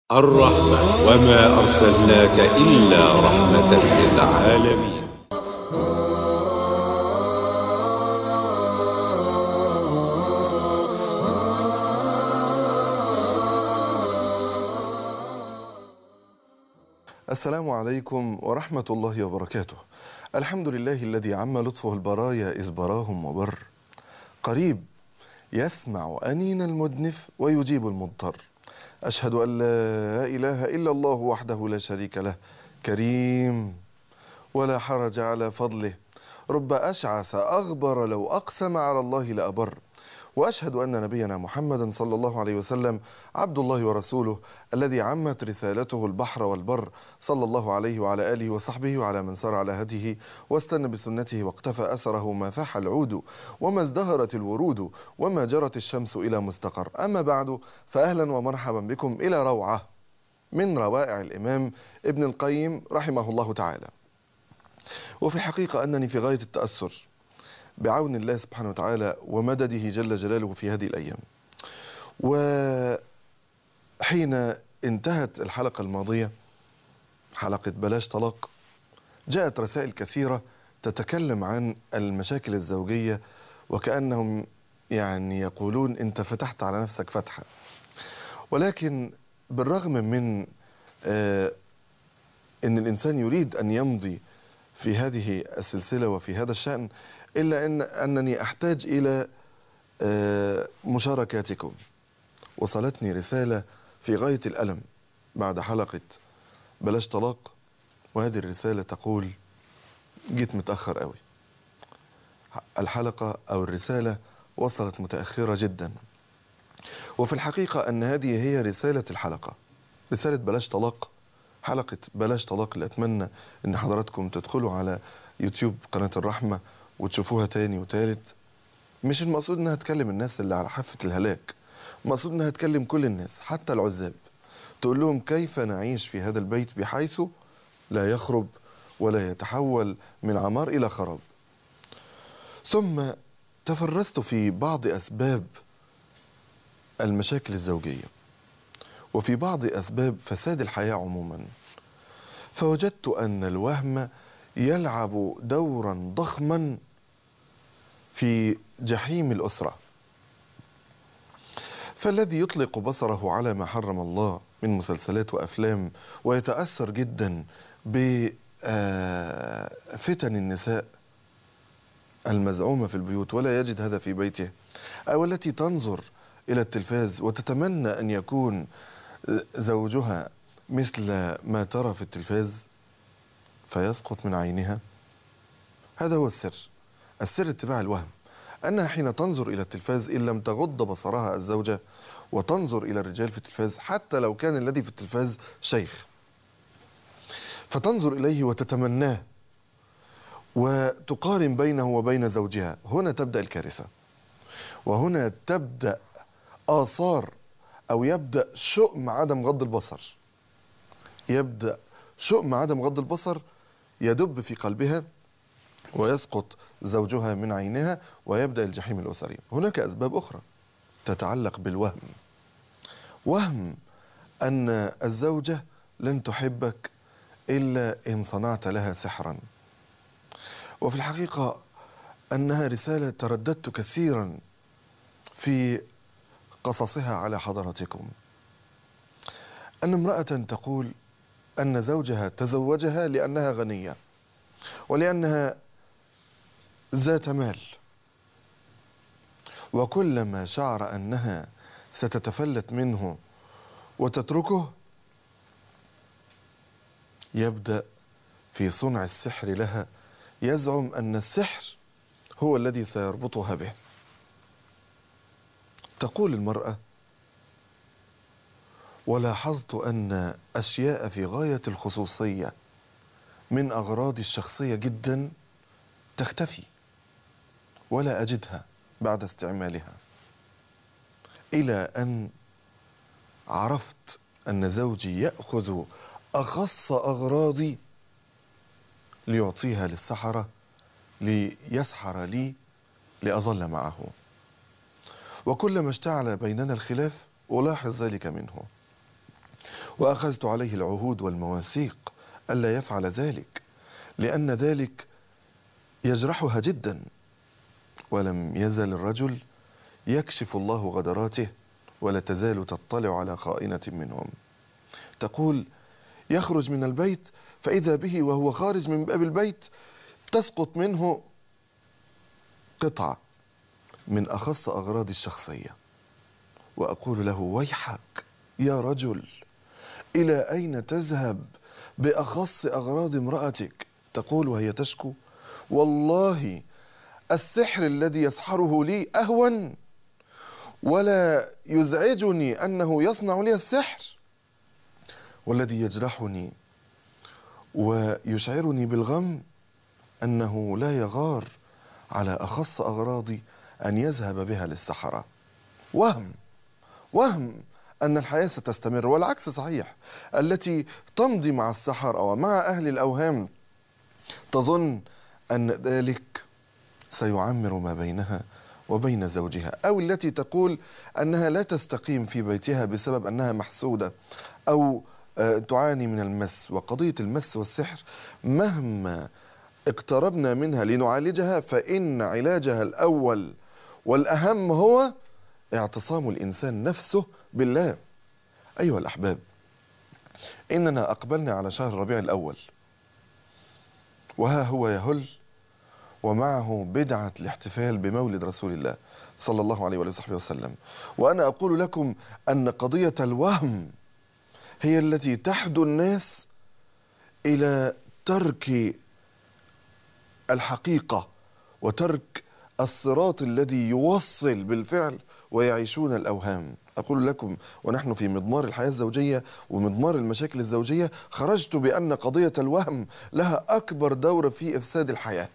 الرحمة وما أرسلناك إلا رحمة للعالمين السلام عليكم ورحمة الله وبركاته الحمد لله الذي عم لطفه البرايا إذ براهم وبر قريب يسمع أنين المدنف ويجيب المضطر أشهد أن لا إله إلا الله وحده لا شريك له كريم ولا حرج على فضله رب أشعث أغبر لو أقسم على الله لأبر واشهد ان نبينا محمدا صلى الله عليه وسلم عبد الله ورسوله الذي عمت رسالته البحر والبر صلى الله عليه وعلى اله وصحبه وعلى من سار على هديه واستنى بسنته واقتفى اثره ما فاح العود وما ازدهرت الورود وما جرت الشمس الى مستقر اما بعد فاهلا ومرحبا بكم الى روعه من روائع الامام ابن القيم رحمه الله تعالى وفي الحقيقه انني في غايه التاثر بعون الله سبحانه وتعالى ومدده جل جلاله في هذه الايام. وحين انتهت الحلقه الماضيه حلقه بلاش طلاق جاءت رسائل كثيره تتكلم عن المشاكل الزوجيه وكانهم يعني يقولون انت فتحت على نفسك فتحه. ولكن بالرغم من آه ان الانسان يريد ان يمضي في هذه السلسله وفي هذا الشان الا ان انني احتاج الى مشاركاتكم وصلتني رساله في غايه الالم بعد حلقه بلاش طلاق وهذه الرساله تقول جيت متاخر قوي الحلقه او الرساله وصلت متاخره جدا وفي الحقيقه ان هذه هي رساله الحلقه رساله بلاش طلاق حلقه بلاش طلاق اللي اتمنى ان حضراتكم تدخلوا على يوتيوب قناه الرحمه وتشوفوها تاني وتالت مش المقصود انها تكلم الناس اللي على حافة الهلاك المقصود انها تكلم كل الناس حتى العزاب تقول لهم كيف نعيش في هذا البيت بحيث لا يخرب ولا يتحول من عمار الى خراب ثم تفرست في بعض اسباب المشاكل الزوجيه وفي بعض اسباب فساد الحياه عموما فوجدت ان الوهم يلعب دورا ضخما في جحيم الاسره فالذي يطلق بصره على ما حرم الله من مسلسلات وافلام ويتاثر جدا بفتن النساء المزعومه في البيوت ولا يجد هذا في بيته او التي تنظر الى التلفاز وتتمنى ان يكون زوجها مثل ما ترى في التلفاز فيسقط من عينها هذا هو السر السر اتباع الوهم أنها حين تنظر إلى التلفاز إن لم تغض بصرها الزوجة وتنظر إلى الرجال في التلفاز حتى لو كان الذي في التلفاز شيخ فتنظر إليه وتتمناه وتقارن بينه وبين زوجها هنا تبدأ الكارثة وهنا تبدأ آثار أو يبدأ شؤم عدم غض البصر يبدأ شؤم عدم غض البصر يدب في قلبها ويسقط زوجها من عينها ويبدا الجحيم الاسري. هناك اسباب اخرى تتعلق بالوهم. وهم ان الزوجه لن تحبك الا ان صنعت لها سحرا. وفي الحقيقه انها رساله ترددت كثيرا في قصصها على حضراتكم. ان امراه تقول أن زوجها تزوجها لأنها غنية ولأنها ذات مال وكلما شعر أنها ستتفلت منه وتتركه يبدأ في صنع السحر لها يزعم أن السحر هو الذي سيربطها به تقول المرأة ولاحظت ان اشياء في غايه الخصوصيه من اغراضي الشخصيه جدا تختفي ولا اجدها بعد استعمالها الى ان عرفت ان زوجي ياخذ اخص اغراضي ليعطيها للسحره ليسحر لي لاظل معه وكلما اشتعل بيننا الخلاف الاحظ ذلك منه وأخذت عليه العهود والمواثيق ألا يفعل ذلك لأن ذلك يجرحها جدا ولم يزل الرجل يكشف الله غدراته ولا تزال تطلع على خائنة منهم تقول يخرج من البيت فإذا به وهو خارج من باب البيت تسقط منه قطعة من أخص أغراض الشخصية وأقول له ويحك يا رجل إلى أين تذهب بأخص أغراض امرأتك تقول وهي تشكو والله السحر الذي يسحره لي أهون ولا يزعجني أنه يصنع لي السحر والذي يجرحني ويشعرني بالغم أنه لا يغار على أخص أغراضي أن يذهب بها للسحرة وهم وهم أن الحياة ستستمر والعكس صحيح التي تمضي مع السحر أو مع أهل الأوهام تظن أن ذلك سيعمر ما بينها وبين زوجها أو التي تقول أنها لا تستقيم في بيتها بسبب أنها محسودة أو آه، تعاني من المس وقضية المس والسحر مهما اقتربنا منها لنعالجها فإن علاجها الأول والأهم هو اعتصام الإنسان نفسه بالله أيها الأحباب إننا أقبلنا على شهر ربيع الأول وها هو يهل ومعه بدعة الاحتفال بمولد رسول الله صلى الله عليه وآله وصحبه وسلم وأنا أقول لكم أن قضية الوهم هي التي تحدو الناس إلى ترك الحقيقة وترك الصراط الذي يوصل بالفعل ويعيشون الأوهام أقول لكم ونحن في مضمار الحياة الزوجية ومضمار المشاكل الزوجية خرجت بأن قضية الوهم لها أكبر دور في إفساد الحياة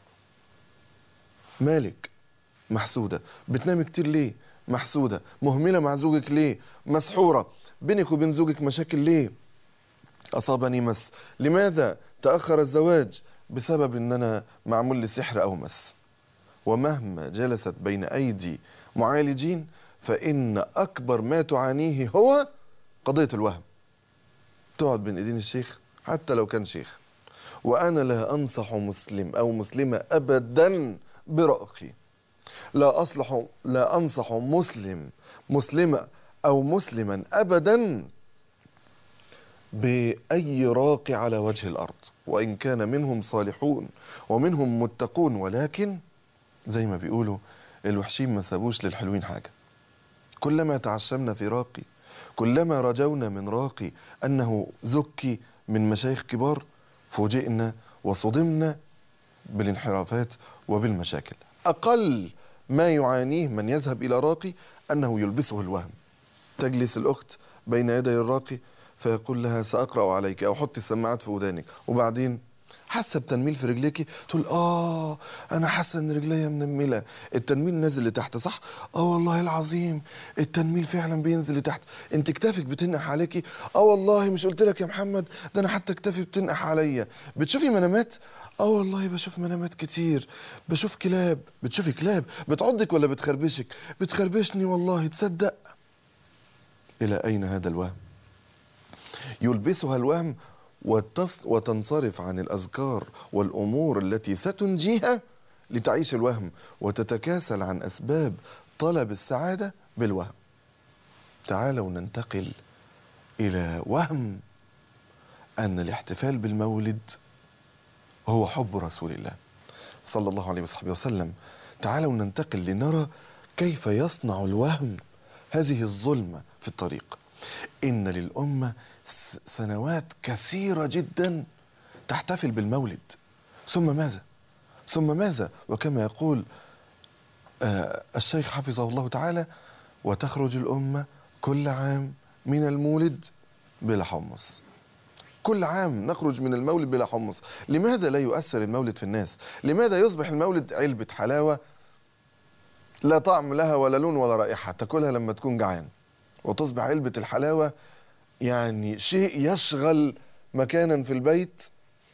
مالك محسودة بتنام كتير ليه محسودة مهملة مع زوجك ليه مسحورة بينك وبين زوجك مشاكل ليه أصابني مس لماذا تأخر الزواج بسبب أن أنا معمول لي سحر أو مس ومهما جلست بين أيدي معالجين فإن أكبر ما تعانيه هو قضية الوهم تقعد بين إيدين الشيخ حتى لو كان شيخ وأنا لا أنصح مسلم أو مسلمة أبدا برأقي لا أصلح لا أنصح مسلم مسلمة أو مسلما أبدا بأي راق على وجه الأرض وإن كان منهم صالحون ومنهم متقون ولكن زي ما بيقولوا الوحشين ما سابوش للحلوين حاجة كلما تعشمنا في راقي كلما رجونا من راقي أنه زكي من مشايخ كبار فوجئنا وصدمنا بالانحرافات وبالمشاكل أقل ما يعانيه من يذهب إلى راقي أنه يلبسه الوهم تجلس الأخت بين يدي الراقي فيقول لها سأقرأ عليك أو حطي السماعات في ودانك وبعدين حاسه بتنميل في رجليكي تقول اه انا حاسه ان رجليا منمله التنميل نازل لتحت صح اه والله العظيم التنميل فعلا بينزل لتحت انت كتافك بتنقح عليكي اه والله مش قلت لك يا محمد ده انا حتى كتافي بتنقح عليا بتشوفي منامات اه والله بشوف منامات كتير بشوف كلاب بتشوفي كلاب بتعضك ولا بتخربشك بتخربشني والله تصدق الى اين هذا الوهم يلبسها الوهم وتص وتنصرف عن الأذكار والأمور التي ستنجيها لتعيش الوهم وتتكاسل عن أسباب طلب السعادة بالوهم تعالوا ننتقل إلى وهم أن الاحتفال بالمولد هو حب رسول الله صلى الله عليه وصحبه وسلم تعالوا ننتقل لنرى كيف يصنع الوهم هذه الظلمة في الطريق إن للأمة سنوات كثيرة جدا تحتفل بالمولد ثم ماذا؟ ثم ماذا؟ وكما يقول آه الشيخ حفظه الله تعالى وتخرج الأمة كل عام من المولد بلا حمص كل عام نخرج من المولد بلا حمص لماذا لا يؤثر المولد في الناس لماذا يصبح المولد علبة حلاوة لا طعم لها ولا لون ولا رائحة تاكلها لما تكون جعان وتصبح علبة الحلاوة يعني شيء يشغل مكانا في البيت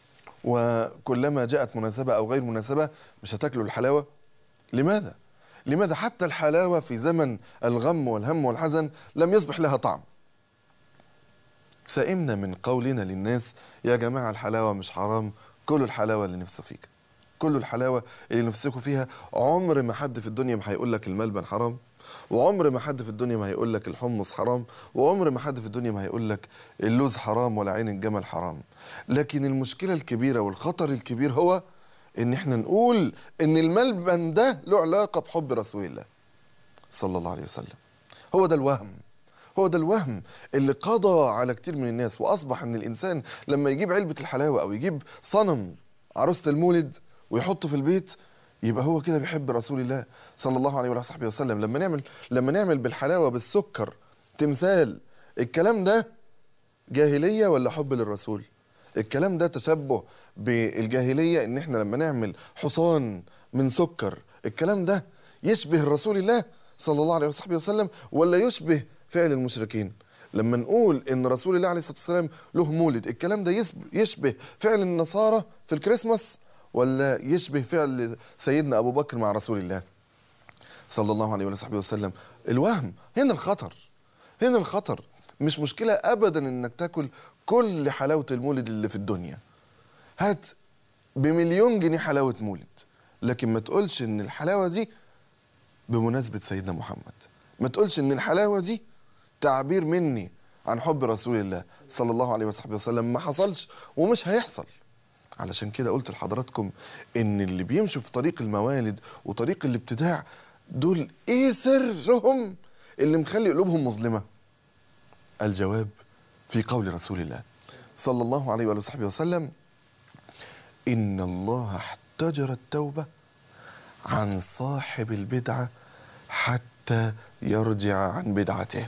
وكلما جاءت مناسبة أو غير مناسبة مش هتاكلوا الحلاوة لماذا؟ لماذا حتى الحلاوة في زمن الغم والهم والحزن لم يصبح لها طعم سئمنا من قولنا للناس يا جماعة الحلاوة مش حرام كلوا الحلاوة اللي نفسه فيك كلوا الحلاوة اللي نفسكم فيها عمر ما حد في الدنيا ما هيقول لك الملبن حرام وعمر ما حد في الدنيا ما هيقول لك الحمص حرام وعمر ما حد في الدنيا ما هيقول لك اللوز حرام ولا عين الجمل حرام لكن المشكلة الكبيرة والخطر الكبير هو ان احنا نقول ان الملبن ده له علاقة بحب رسول الله صلى الله عليه وسلم هو ده الوهم هو ده الوهم اللي قضى على كتير من الناس واصبح ان الانسان لما يجيب علبه الحلاوه او يجيب صنم عروسه المولد ويحطه في البيت يبقى هو كده بيحب رسول الله صلى الله عليه وعلى صحبه وسلم لما نعمل لما نعمل بالحلاوه بالسكر تمثال الكلام ده جاهليه ولا حب للرسول الكلام ده تشبه بالجاهليه ان احنا لما نعمل حصان من سكر الكلام ده يشبه رسول الله صلى الله عليه وصحبه وسلم ولا يشبه فعل المشركين لما نقول ان رسول الله عليه الصلاه والسلام له مولد الكلام ده يسب- يشبه فعل النصارى في الكريسماس ولا يشبه فعل سيدنا ابو بكر مع رسول الله صلى الله عليه وصحبه وسلم الوهم هنا الخطر هنا الخطر مش مشكله ابدا انك تاكل كل حلاوه المولد اللي في الدنيا هات بمليون جنيه حلاوه مولد لكن ما تقولش ان الحلاوه دي بمناسبة سيدنا محمد ما تقولش ان الحلاوة دي تعبير مني عن حب رسول الله صلى الله عليه وصحبه وسلم ما حصلش ومش هيحصل علشان كده قلت لحضراتكم ان اللي بيمشوا في طريق الموالد وطريق الابتداع دول ايه سرهم اللي مخلي قلوبهم مظلمة الجواب في قول رسول الله صلى الله عليه وآله وصحبه وسلم إن الله احتجر التوبة عن صاحب البدعة حتى يرجع عن بدعته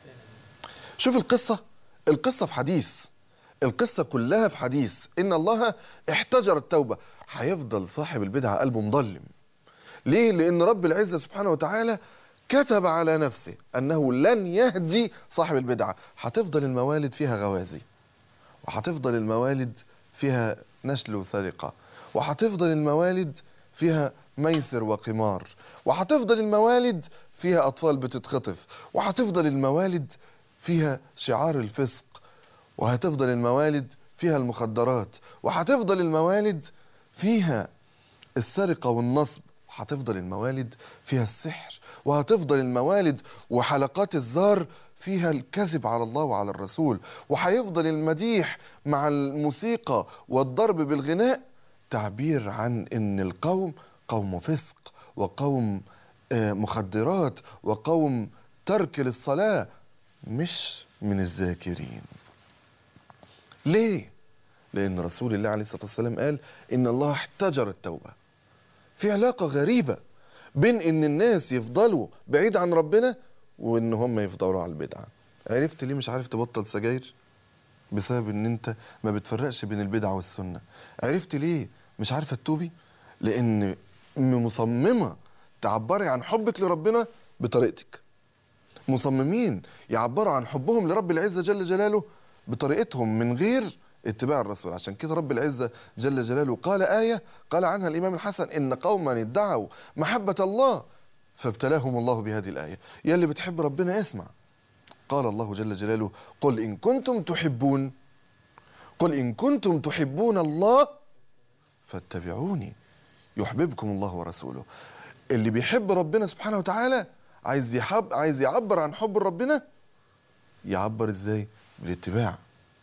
شوف القصة القصة في حديث القصة كلها في حديث إن الله احتجر التوبة هيفضل صاحب البدعة قلبه مضلم ليه؟ لأن رب العزة سبحانه وتعالى كتب على نفسه أنه لن يهدي صاحب البدعة هتفضل الموالد فيها غوازي وهتفضل الموالد فيها نشل وسرقة وهتفضل الموالد فيها ميسر وقمار وهتفضل الموالد فيها أطفال بتتخطف وهتفضل الموالد فيها شعار الفسق وهتفضل الموالد فيها المخدرات وهتفضل الموالد فيها السرقة والنصب هتفضل الموالد فيها السحر وهتفضل الموالد وحلقات الزار فيها الكذب على الله وعلى الرسول وهيفضل المديح مع الموسيقى والضرب بالغناء تعبير عن ان القوم قوم فسق وقوم آه، مخدرات وقوم ترك للصلاة مش من الذاكرين ليه؟ لأن رسول الله عليه الصلاة والسلام قال إن الله احتجر التوبة في علاقة غريبة بين إن الناس يفضلوا بعيد عن ربنا وإن هم يفضلوا على البدعة عرفت ليه مش عارف تبطل سجاير؟ بسبب إن أنت ما بتفرقش بين البدعة والسنة عرفت ليه مش عارفة تتوبي؟ لأن مصممة تعبري عن حبك لربنا بطريقتك مصممين يعبروا عن حبهم لرب العزة جل جلاله بطريقتهم من غير اتباع الرسول عشان كده رب العزة جل جلاله قال آية قال عنها الإمام الحسن إن قوما ادعوا محبة الله فابتلاهم الله بهذه الآية يا اللي بتحب ربنا اسمع قال الله جل جلاله قل إن كنتم تحبون قل إن كنتم تحبون الله فاتبعوني يحببكم الله ورسوله اللي بيحب ربنا سبحانه وتعالى عايز يحب عايز يعبر عن حب ربنا يعبر ازاي بالاتباع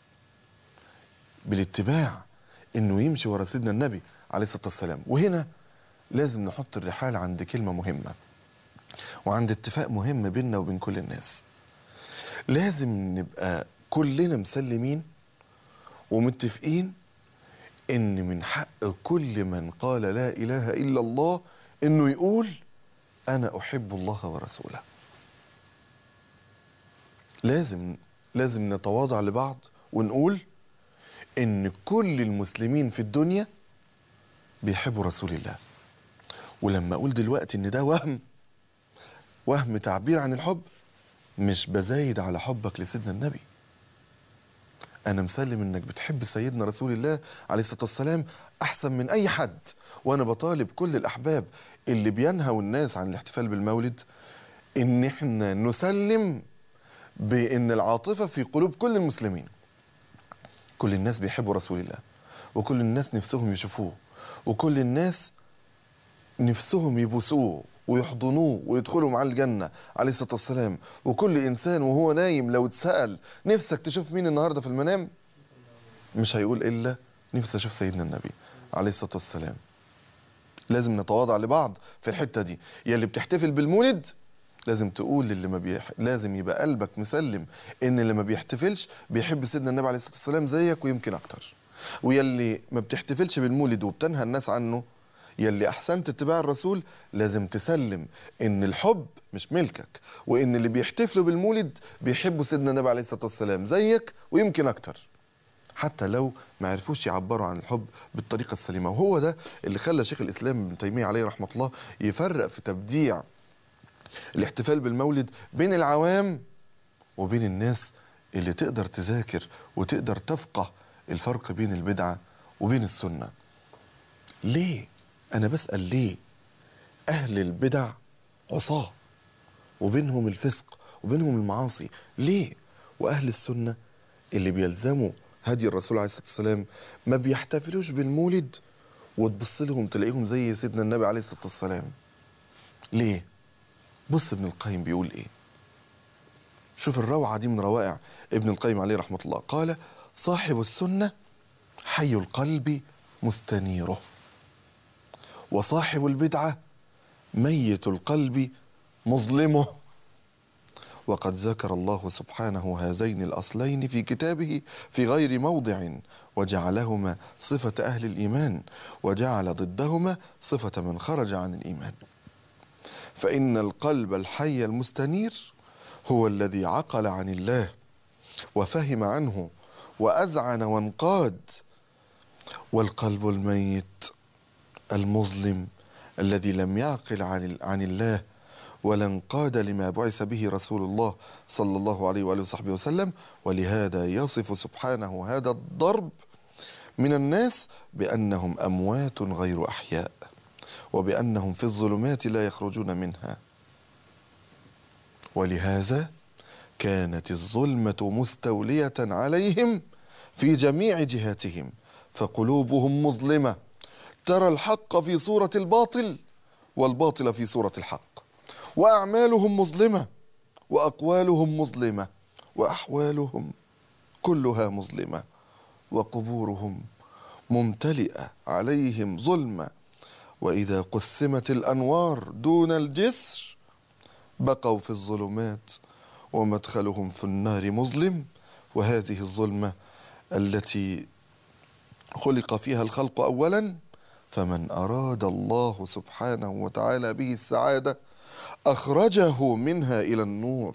بالاتباع انه يمشي ورا سيدنا النبي عليه الصلاه والسلام وهنا لازم نحط الرحال عند كلمه مهمه وعند اتفاق مهم بيننا وبين كل الناس لازم نبقى كلنا مسلمين ومتفقين ان من حق كل من قال لا اله الا الله انه يقول انا احب الله ورسوله لازم لازم نتواضع لبعض ونقول ان كل المسلمين في الدنيا بيحبوا رسول الله ولما اقول دلوقتي ان ده وهم وهم تعبير عن الحب مش بزايد على حبك لسيدنا النبي انا مسلم انك بتحب سيدنا رسول الله عليه الصلاه والسلام احسن من اي حد وانا بطالب كل الاحباب اللي بينهوا الناس عن الاحتفال بالمولد ان احنا نسلم بان العاطفه في قلوب كل المسلمين كل الناس بيحبوا رسول الله وكل الناس نفسهم يشوفوه وكل الناس نفسهم يبوسوه ويحضنوه ويدخلوا معاه الجنة عليه الصلاة والسلام وكل إنسان وهو نايم لو اتسأل نفسك تشوف مين النهاردة في المنام مش هيقول إلا نفسي أشوف سيدنا النبي عليه الصلاة والسلام لازم نتواضع لبعض في الحتة دي يا اللي بتحتفل بالمولد لازم تقول للي ما بيح... لازم يبقى قلبك مسلم ان اللي ما بيحتفلش بيحب سيدنا النبي عليه الصلاه والسلام زيك ويمكن اكتر ويلي ما بتحتفلش بالمولد وبتنهى الناس عنه يلي احسنت اتباع الرسول لازم تسلم ان الحب مش ملكك وان اللي بيحتفلوا بالمولد بيحبوا سيدنا النبي عليه الصلاه والسلام زيك ويمكن اكتر حتى لو ما عرفوش يعبروا عن الحب بالطريقه السليمه وهو ده اللي خلى شيخ الاسلام ابن تيميه عليه رحمه الله يفرق في تبديع الاحتفال بالمولد بين العوام وبين الناس اللي تقدر تذاكر وتقدر تفقه الفرق بين البدعه وبين السنه ليه انا بسال ليه اهل البدع عصاه وبينهم الفسق وبينهم المعاصي ليه واهل السنه اللي بيلزموا هدي الرسول عليه الصلاه والسلام ما بيحتفلوش بالمولد وتبص لهم تلاقيهم زي سيدنا النبي عليه الصلاه والسلام ليه بص ابن القيم بيقول ايه شوف الروعه دي من روائع ابن القيم عليه رحمه الله قال صاحب السنه حي القلب مستنيره وصاحب البدعه ميت القلب مظلمه وقد ذكر الله سبحانه هذين الاصلين في كتابه في غير موضع وجعلهما صفه اهل الايمان وجعل ضدهما صفه من خرج عن الايمان فان القلب الحي المستنير هو الذي عقل عن الله وفهم عنه واذعن وانقاد والقلب الميت المظلم الذي لم يعقل عن عن الله ولا انقاد لما بعث به رسول الله صلى الله عليه واله وصحبه وسلم ولهذا يصف سبحانه هذا الضرب من الناس بانهم اموات غير احياء وبانهم في الظلمات لا يخرجون منها ولهذا كانت الظلمه مستوليه عليهم في جميع جهاتهم فقلوبهم مظلمه ترى الحق في صوره الباطل والباطل في صوره الحق واعمالهم مظلمه واقوالهم مظلمه واحوالهم كلها مظلمه وقبورهم ممتلئه عليهم ظلمه واذا قسمت الانوار دون الجسر بقوا في الظلمات ومدخلهم في النار مظلم وهذه الظلمه التي خلق فيها الخلق اولا فمن اراد الله سبحانه وتعالى به السعاده اخرجه منها الى النور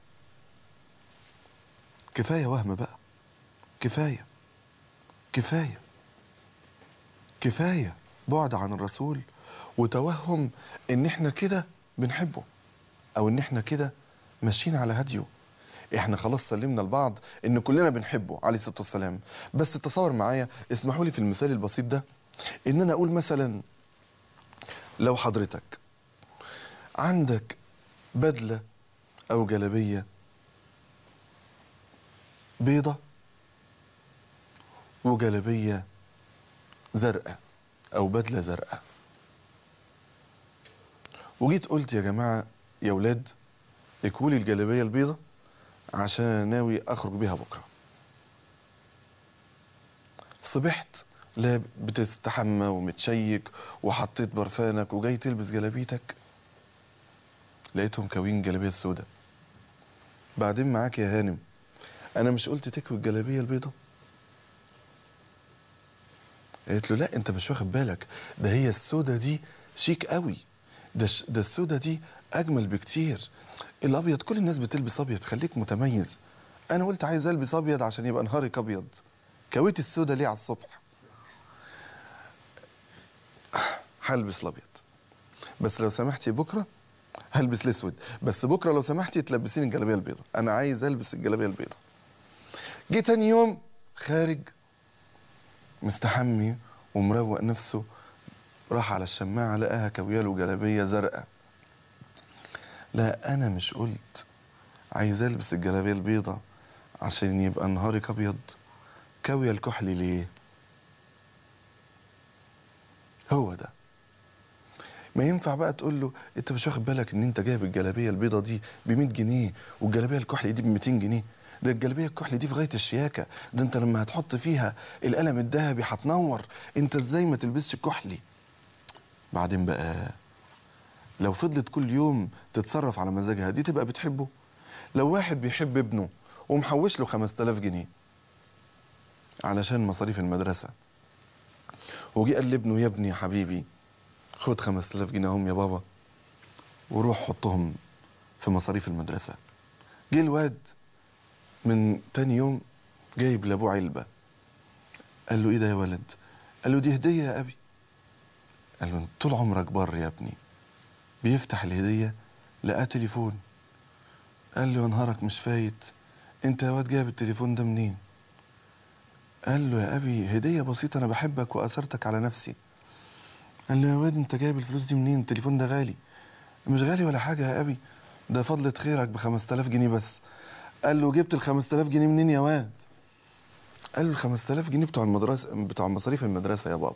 كفايه وهم بقى كفايه كفايه كفايه بعد عن الرسول وتوهم ان احنا كده بنحبه او ان احنا كده ماشيين على هديه احنا خلاص سلمنا لبعض ان كلنا بنحبه عليه الصلاه والسلام بس تصور معايا اسمحوا لي في المثال البسيط ده ان انا اقول مثلا لو حضرتك عندك بدله او جلبيه بيضه وجلبيه زرقاء او بدله زرقاء وجيت قلت يا جماعه يا ولاد اكولي الجلابيه البيضه عشان أنا ناوي اخرج بيها بكره صبحت لا بتستحمى ومتشيك وحطيت برفانك وجاي تلبس جلابيتك لقيتهم كاوين جلابيه السوداء بعدين معاك يا هانم انا مش قلت تكوي الجلابيه البيضه قالت له لا انت مش واخد بالك ده هي السودة دي شيك قوي ده ش... ده السودة دي اجمل بكتير الابيض كل الناس بتلبس ابيض خليك متميز انا قلت عايز البس ابيض عشان يبقى نهارك ابيض كويت السودة ليه على الصبح هلبس الابيض بس لو سمحتي بكره هلبس الاسود بس بكره لو سمحتي تلبسيني الجلابيه البيضاء انا عايز البس الجلابيه البيضاء جه تاني يوم خارج مستحمي ومروق نفسه راح على الشماعة لقاها كوياله جلابية زرقاء لا أنا مش قلت عايز ألبس الجلابية البيضة عشان يبقى نهارك أبيض كاوية الكحل ليه هو ده ما ينفع بقى تقول له انت مش واخد بالك ان انت جايب الجلابيه البيضه دي ب 100 جنيه والجلابيه الكحل دي ب 200 جنيه ده الجلابيه الكحل دي في غايه الشياكه ده انت لما هتحط فيها القلم الذهبي هتنور انت ازاي ما تلبسش الكحلي بعدين بقى لو فضلت كل يوم تتصرف على مزاجها دي تبقى بتحبه لو واحد بيحب ابنه ومحوش له 5000 جنيه علشان مصاريف المدرسه وجي قال لابنه يا ابني يا حبيبي خد 5000 جنيه اهم يا بابا وروح حطهم في مصاريف المدرسه جه الواد من تاني يوم جايب لابوه علبه قال له ايه ده يا ولد قال له دي هديه يا ابي قال له طول عمرك بر يا ابني بيفتح الهديه لقاه تليفون قال له يا نهارك مش فايت انت يا واد جايب التليفون ده منين قال له يا ابي هديه بسيطه انا بحبك واثرتك على نفسي قال له يا واد انت جايب الفلوس دي منين التليفون ده غالي مش غالي ولا حاجه يا ابي ده فضلة خيرك ب 5000 جنيه بس قال له جبت ال 5000 جنيه منين يا واد قال له ال 5000 جنيه بتوع المدرسه بتوع مصاريف المدرسه يا بابا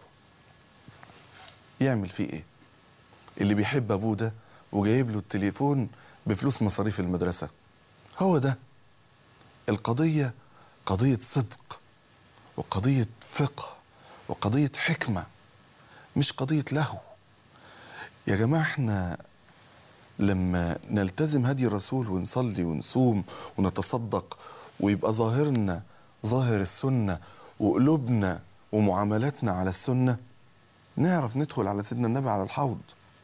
يعمل فيه ايه اللي بيحب ابوه ده وجايب له التليفون بفلوس مصاريف المدرسه هو ده القضيه قضيه صدق وقضيه فقه وقضيه حكمه مش قضيه لهو يا جماعه احنا لما نلتزم هدي الرسول ونصلي ونصوم ونتصدق ويبقى ظاهرنا ظاهر السنه وقلوبنا ومعاملاتنا على السنه نعرف ندخل على سيدنا النبي على الحوض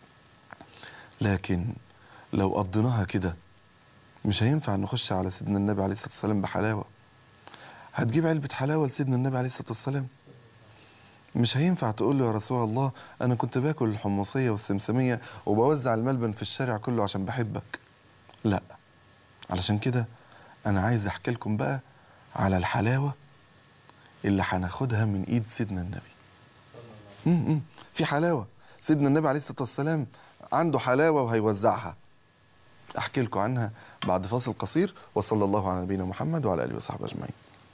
لكن لو قضيناها كده مش هينفع نخش على سيدنا النبي عليه الصلاه والسلام بحلاوه هتجيب علبه حلاوه لسيدنا النبي عليه الصلاه والسلام مش هينفع تقول له يا رسول الله انا كنت باكل الحمصيه والسمسميه وبوزع الملبن في الشارع كله عشان بحبك لا علشان كده انا عايز احكي لكم بقى على الحلاوه اللي هناخدها من ايد سيدنا النبي م-م. في حلاوه سيدنا النبي عليه الصلاه والسلام عنده حلاوه وهيوزعها احكي لكم عنها بعد فاصل قصير وصلى الله على نبينا محمد وعلى اله وصحبه اجمعين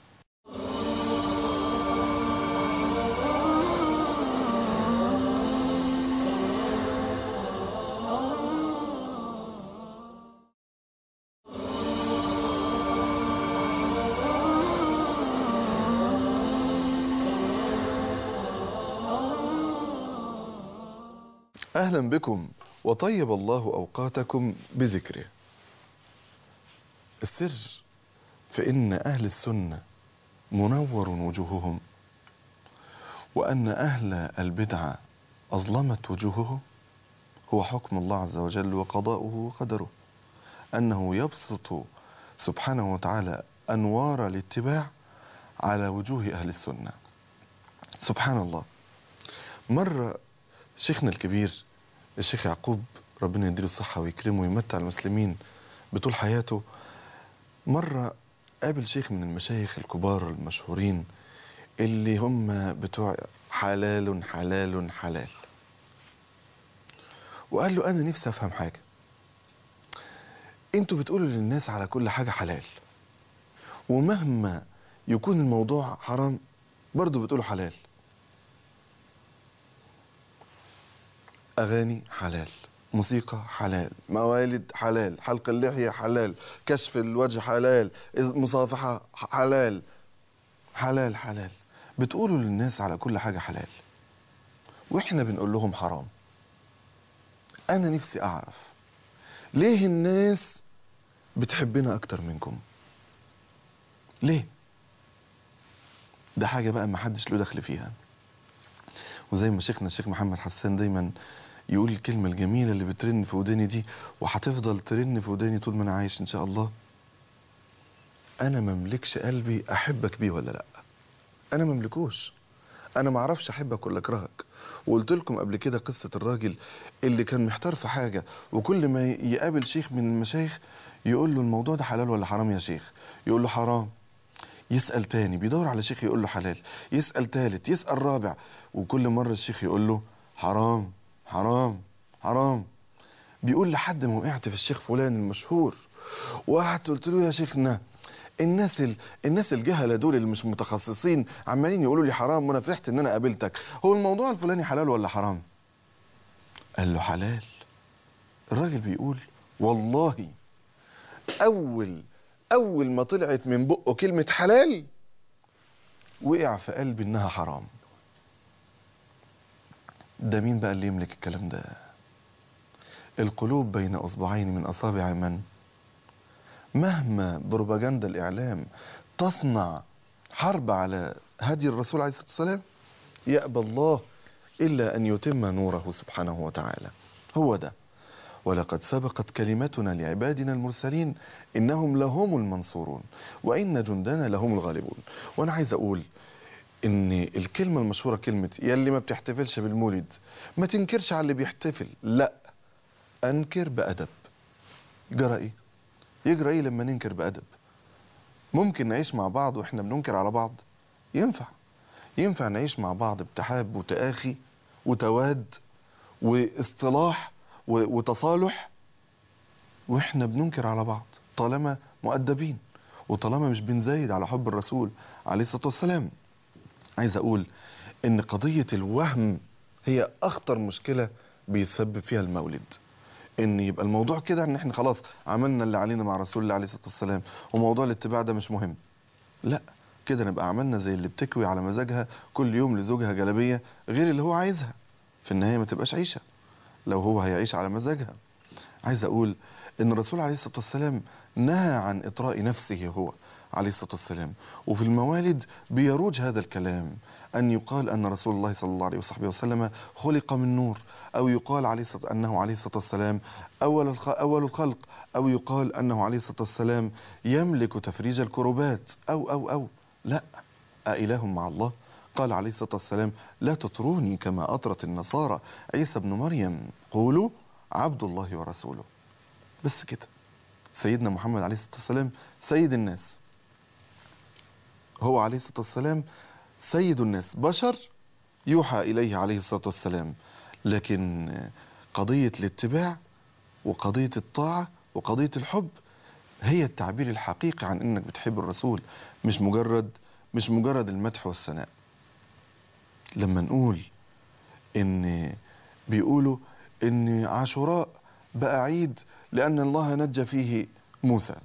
اهلا بكم وطيب الله اوقاتكم بذكره السر في ان اهل السنه منور وجوههم وان اهل البدعه اظلمت وجوههم هو حكم الله عز وجل وقضاؤه وقدره انه يبسط سبحانه وتعالى انوار الاتباع على وجوه اهل السنه سبحان الله مره شيخنا الكبير الشيخ يعقوب ربنا يديله الصحة ويكرمه ويمتع المسلمين بطول حياته مرة قابل شيخ من المشايخ الكبار المشهورين اللي هم بتوع حلال حلال حلال وقال له أنا نفسي أفهم حاجة انتوا بتقولوا للناس على كل حاجة حلال ومهما يكون الموضوع حرام برضو بتقولوا حلال أغاني حلال موسيقى حلال موالد حلال حلق اللحية حلال كشف الوجه حلال مصافحة حلال حلال حلال بتقولوا للناس على كل حاجة حلال وإحنا بنقول لهم حرام أنا نفسي أعرف ليه الناس بتحبنا أكتر منكم ليه ده حاجة بقى ما حدش له دخل فيها وزي ما شيخنا الشيخ محمد حسان دايما يقول الكلمة الجميلة اللي بترن في وداني دي وهتفضل ترن في وداني طول ما أنا عايش إن شاء الله أنا مملكش قلبي أحبك بيه ولا لأ أنا مملكوش أنا معرفش أحبك ولا أكرهك وقلت لكم قبل كده قصة الراجل اللي كان محتار في حاجة وكل ما يقابل شيخ من المشايخ يقول له الموضوع ده حلال ولا حرام يا شيخ يقول له حرام يسأل تاني بيدور على شيخ يقول له حلال يسأل تالت يسأل رابع وكل مرة الشيخ يقول له حرام حرام حرام بيقول لحد ما وقعت في الشيخ فلان المشهور وقعدت قلت له يا شيخنا الناس ال... الناس الجهله دول اللي مش متخصصين عمالين يقولوا لي حرام وانا فرحت ان انا قابلتك هو الموضوع الفلاني حلال ولا حرام قال له حلال الراجل بيقول والله اول اول ما طلعت من بقه كلمه حلال وقع في قلبي انها حرام ده مين بقى اللي يملك الكلام ده القلوب بين اصبعين من اصابع من مهما بروباجندا الاعلام تصنع حرب على هدي الرسول عليه الصلاه والسلام يأبى الله الا ان يتم نوره سبحانه وتعالى هو ده ولقد سبقت كلمتنا لعبادنا المرسلين انهم لهم المنصورون وان جندنا لهم الغالبون وانا عايز اقول ان الكلمه المشهوره كلمه يا اللي ما بتحتفلش بالمولد ما تنكرش على اللي بيحتفل لا انكر بادب جرى ايه يجرى ايه لما ننكر بادب ممكن نعيش مع بعض واحنا بننكر على بعض ينفع ينفع نعيش مع بعض بتحاب وتآخي وتواد واصطلاح و- وتصالح واحنا بننكر على بعض طالما مؤدبين وطالما مش بنزايد على حب الرسول عليه الصلاه والسلام عايز اقول ان قضيه الوهم هي اخطر مشكله بيسبب فيها المولد ان يبقى الموضوع كده ان احنا خلاص عملنا اللي علينا مع رسول الله عليه الصلاه والسلام وموضوع الاتباع ده مش مهم لا كده نبقى عملنا زي اللي بتكوي على مزاجها كل يوم لزوجها جلابيه غير اللي هو عايزها في النهايه ما تبقاش عيشه لو هو هيعيش على مزاجها عايز اقول ان الرسول عليه الصلاه والسلام نهى عن اطراء نفسه هو عليه الصلاه والسلام وفي الموالد بيروج هذا الكلام ان يقال ان رسول الله صلى الله عليه وصحبه وسلم خلق من نور او يقال عليه الصلاة انه عليه الصلاه والسلام اول الخ... اول الخلق او يقال انه عليه الصلاه والسلام يملك تفريج الكروبات او او او لا أإله مع الله قال عليه الصلاة والسلام لا تطروني كما أطرت النصارى عيسى ابن مريم قولوا عبد الله ورسوله بس كده سيدنا محمد عليه الصلاة والسلام سيد الناس هو عليه الصلاة والسلام سيد الناس بشر يوحى إليه عليه الصلاة والسلام لكن قضية الاتباع وقضية الطاعة وقضية الحب هي التعبير الحقيقي عن انك بتحب الرسول مش مجرد مش مجرد المدح والثناء لما نقول ان بيقولوا ان عاشوراء بقى عيد لان الله نجى فيه موسى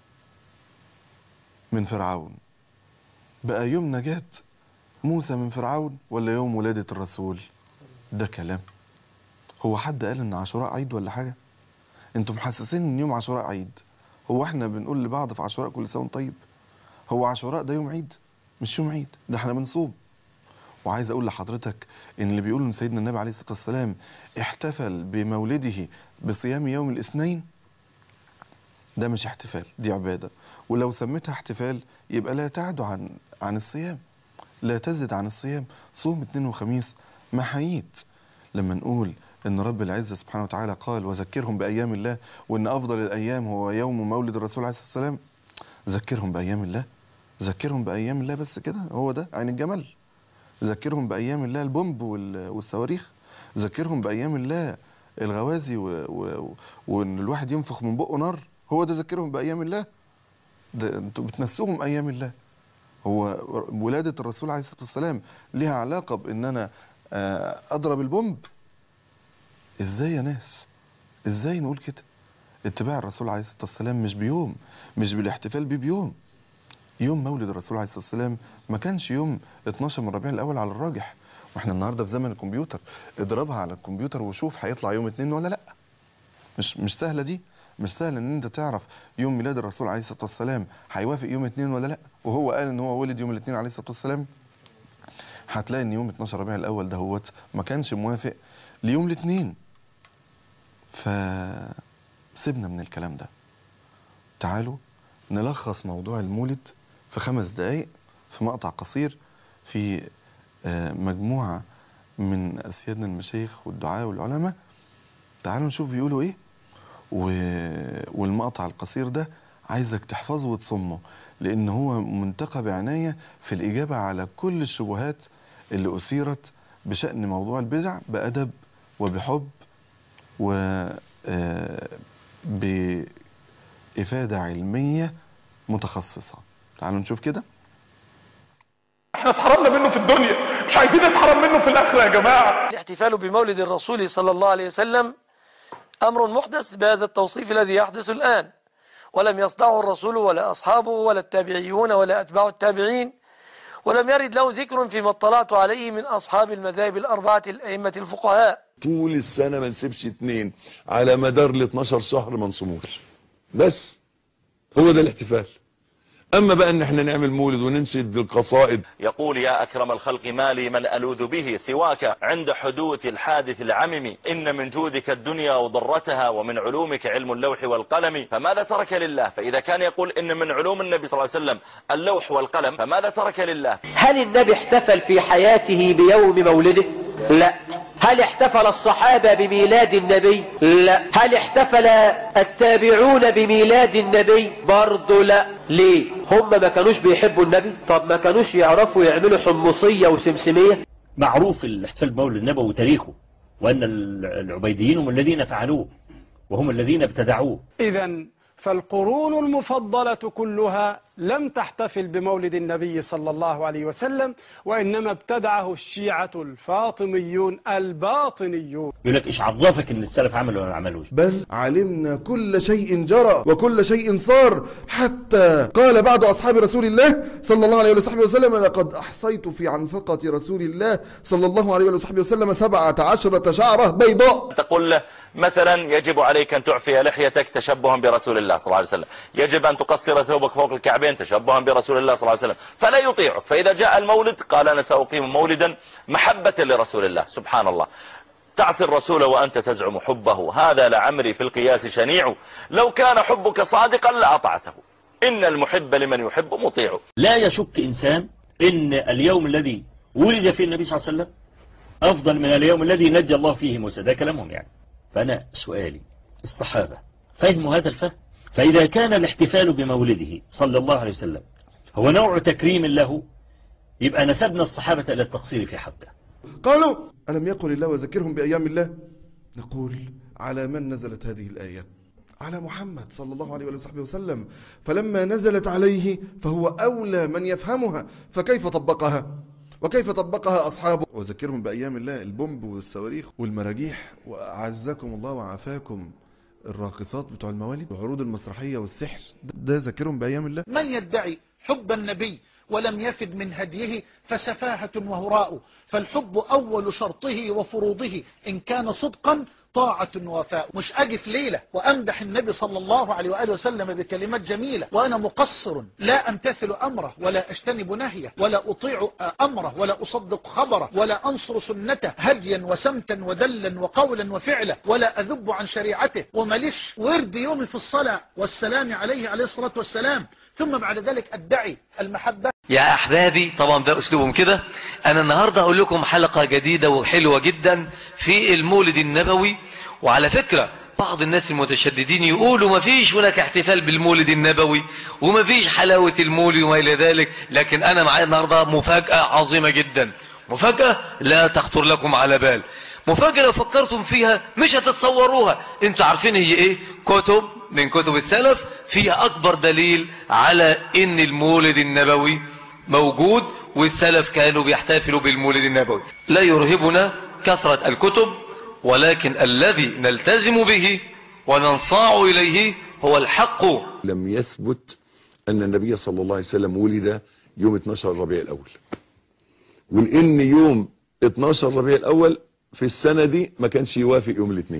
من فرعون بقى يوم نجاة موسى من فرعون ولا يوم ولادة الرسول ده كلام هو حد قال ان عاشوراء عيد ولا حاجة انتم محسسين ان يوم عاشوراء عيد هو احنا بنقول لبعض في عاشوراء كل سنه وانت طيب هو عاشوراء ده يوم عيد مش يوم عيد ده احنا بنصوم وعايز اقول لحضرتك ان اللي بيقولوا ان سيدنا النبي عليه الصلاه والسلام احتفل بمولده بصيام يوم الاثنين ده مش احتفال دي عباده ولو سميتها احتفال يبقى لا تعد عن عن الصيام لا تزد عن الصيام صوم اثنين وخميس محاييت لما نقول ان رب العزه سبحانه وتعالى قال وذكرهم بايام الله وان افضل الايام هو يوم مولد الرسول عليه الصلاه والسلام ذكرهم بايام الله ذكرهم بايام الله بس كده هو ده عين الجمل ذكرهم بايام الله البومب وال- والصواريخ ذكرهم بايام الله الغوازي و- و- وان الواحد ينفخ من بقه نار هو ده ذكرهم بايام الله ده انتوا بتنسوهم ايام الله هو ولاده الرسول عليه الصلاه والسلام ليها علاقه بان انا آه، اضرب البومب ازاي يا ناس ازاي نقول كده اتباع الرسول عليه الصلاه والسلام مش بيوم مش بالاحتفال بيه بيوم يوم مولد الرسول عليه الصلاه والسلام ما كانش يوم 12 من ربيع الاول على الراجح واحنا النهارده في زمن الكمبيوتر اضربها على الكمبيوتر وشوف هيطلع يوم اتنين ولا لا مش مش سهله دي مش سهل ان انت تعرف يوم ميلاد الرسول عليه الصلاه والسلام هيوافق يوم اتنين ولا لا وهو قال ان هو ولد يوم الاثنين عليه الصلاه والسلام هتلاقي ان يوم 12 ربيع الاول ده هوت ما كانش موافق ليوم الاثنين فسيبنا من الكلام ده تعالوا نلخص موضوع المولد في خمس دقايق في مقطع قصير في آه، مجموعة من أسيادنا المشايخ والدعاة والعلماء تعالوا نشوف بيقولوا إيه و... والمقطع القصير ده عايزك تحفظه وتصمه لأن هو منتقى بعناية في الإجابة على كل الشبهات اللي أثيرت بشأن موضوع البدع بأدب وبحب و آه، بإفادة علمية متخصصة تعالوا نشوف كده احنا اتحرمنا منه في الدنيا مش عايزين نتحرم منه في الاخره يا جماعه الاحتفال بمولد الرسول صلى الله عليه وسلم أمر محدث بهذا التوصيف الذي يحدث الآن ولم يصدعه الرسول ولا أصحابه ولا التابعيون ولا أتباع التابعين ولم يرد له ذكر فيما اطلعت عليه من أصحاب المذاهب الأربعة الأئمة الفقهاء طول السنة ما نسيبش اتنين على مدار ال 12 شهر ما نصوموش بس هو ده الاحتفال اما بقى ان احنا نعمل مولد وننشد القصائد يقول يا أكرم الخلق ما لي من ألوذ به سواك عند حدوث الحادث العمم إن من جودك الدنيا وضرتها ومن علومك علم اللوح والقلم فماذا ترك لله فإذا كان يقول إن من علوم النبي صلى الله عليه وسلم اللوح والقلم فماذا ترك لله هل النبي احتفل في حياته بيوم مولده لا هل احتفل الصحابة بميلاد النبي لا هل احتفل التابعون بميلاد النبي برضو لا ليه هم ما كانوش بيحبوا النبي طب ما كانوش يعرفوا يعملوا حمصية وسمسمية معروف الاحتفال بمولد النبوي وتاريخه وأن العبيديين هم الذين فعلوه وهم الذين ابتدعوه إذا فالقرون المفضلة كلها لم تحتفل بمولد النبي صلى الله عليه وسلم وإنما ابتدعه الشيعة الفاطميون الباطنيون يقول لك إيش عرفك إن السلف عملوا ولا ما عملوش بل علمنا كل شيء جرى وكل شيء صار حتى قال بعض أصحاب رسول الله صلى الله عليه وصحبه وسلم لقد أحصيت في عنفقة رسول الله صلى الله عليه وصحبه وسلم سبعة عشرة شعرة بيضاء تقول له مثلا يجب عليك أن تعفي لحيتك تشبها برسول الله صلى الله عليه وسلم يجب أن تقصر ثوبك فوق الكعبين تشبها برسول الله صلى الله عليه وسلم فلا يطيعك فإذا جاء المولد قال أنا سأقيم مولدا محبة لرسول الله سبحان الله تعصي الرسول وأنت تزعم حبه هذا لعمري في القياس شنيع لو كان حبك صادقا لأطعته إن المحب لمن يحب مطيع لا يشك إنسان إن اليوم الذي ولد فيه النبي صلى الله عليه وسلم أفضل من اليوم الذي نجى الله فيه موسى ده كلامهم يعني فأنا سؤالي الصحابة فهموا هذا الفهم فإذا كان الاحتفال بمولده صلى الله عليه وسلم هو نوع تكريم له يبقى نسبنا الصحابة إلى التقصير في حقه قالوا ألم يقل الله وذكرهم بأيام الله نقول على من نزلت هذه الآية على محمد صلى الله عليه وصحبه وسلم فلما نزلت عليه فهو أولى من يفهمها فكيف طبقها وكيف طبقها أصحابه وذكرهم بأيام الله البومب والصواريخ والمراجيح وأعزكم الله وعافاكم الراقصات بتوع الموالد وعروض المسرحية والسحر ده ذكرهم بأيام الله من يدعي حب النبي ولم يفد من هديه فسفاهة وهراء فالحب أول شرطه وفروضه إن كان صدقا طاعة ووفاء مش أجي في ليلة وأمدح النبي صلى الله عليه وآله وسلم بكلمات جميلة وأنا مقصر لا أمتثل أمره ولا أجتنب نهيه ولا أطيع أمره ولا أصدق خبره ولا أنصر سنته هديا وسمتا ودلا وقولا وفعلا ولا أذب عن شريعته ومليش ورد يومي في الصلاة والسلام عليه عليه الصلاة والسلام ثم بعد ذلك أدعي المحبة يا أحبابي طبعا ده أسلوبهم كده أنا النهاردة أقول لكم حلقة جديدة وحلوة جدا في المولد النبوي وعلى فكرة بعض الناس المتشددين يقولوا ما فيش هناك احتفال بالمولد النبوي وما فيش حلاوة المولد وما إلى ذلك لكن أنا معايا النهاردة مفاجأة عظيمة جدا مفاجأة لا تخطر لكم على بال مفاجأة لو فكرتم فيها مش هتتصوروها انتوا عارفين هي ايه كتب من كتب السلف فيها أكبر دليل على ان المولد النبوي موجود والسلف كانوا بيحتفلوا بالمولد النبوي لا يرهبنا كثرة الكتب ولكن الذي نلتزم به وننصاع إليه هو الحق لم يثبت أن النبي صلى الله عليه وسلم ولد يوم 12 ربيع الأول ولأن يوم 12 ربيع الأول في السنة دي ما كانش يوافق يوم الاثنين